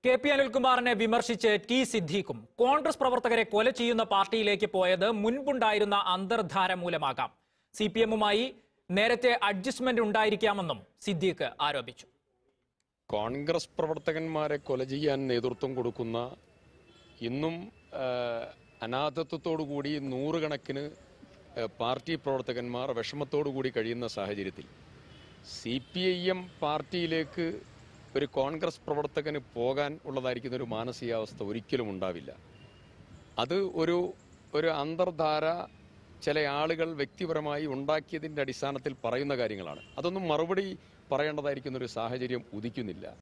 K P അനിൽകുമാറിനെ വിമർശിച്ച് T സിദ്ദീഖും Congress പ്രവർത്തകരെ കൊല ചെയ്യുന്ന പാർട്ടിയിലേക്ക് പോയത് മുൻപുണ്ടായിരുന്ന അന്തർധാര മൂലമാകാം സി പി എമ്മുമായി നേരത്തെ അഡ്ജസ്റ്റ്മെന്റ് ഉണ്ടായിരിക്കാമെന്നും സിദ്ദീഖ് ആരോപിച്ചു കോൺഗ്രസ് പ്രവർത്തകന്മാരെ കൊല ചെയ്യാൻ നേതൃത്വം കൊടുക്കുന്ന ഇന്നും അനാഥത്വത്തോടുകൂടി നൂറുകണക്കിന് ആ, പാർട്ടി പ്രവർത്തകന്മാർ വിഷമത്തോടുകൂടി കഴിയുന്ന സാഹചര്യത്തിൽ സി പി ഐ എം പാർട്ടിയിലേക്ക് ഒരു കോൺഗ്രസ് പ്രവർത്തകന് പോകാൻ ഉള്ളതായിരിക്കുന്ന ഒരു മാനസികാവസ്ഥ ഒരിക്കലും ഉണ്ടാവില്ല അത് ഒരു ഒരു അന്തർധാര ചില ആളുകൾ വ്യക്തിപരമായി ഉണ്ടാക്കിയതിൻ്റെ അടിസ്ഥാനത്തിൽ പറയുന്ന കാര്യങ്ങളാണ് അതൊന്നും മറുപടി പറയേണ്ടതായിരിക്കുന്ന ഒരു സാഹചര്യം ഉദിക്കുന്നില്ല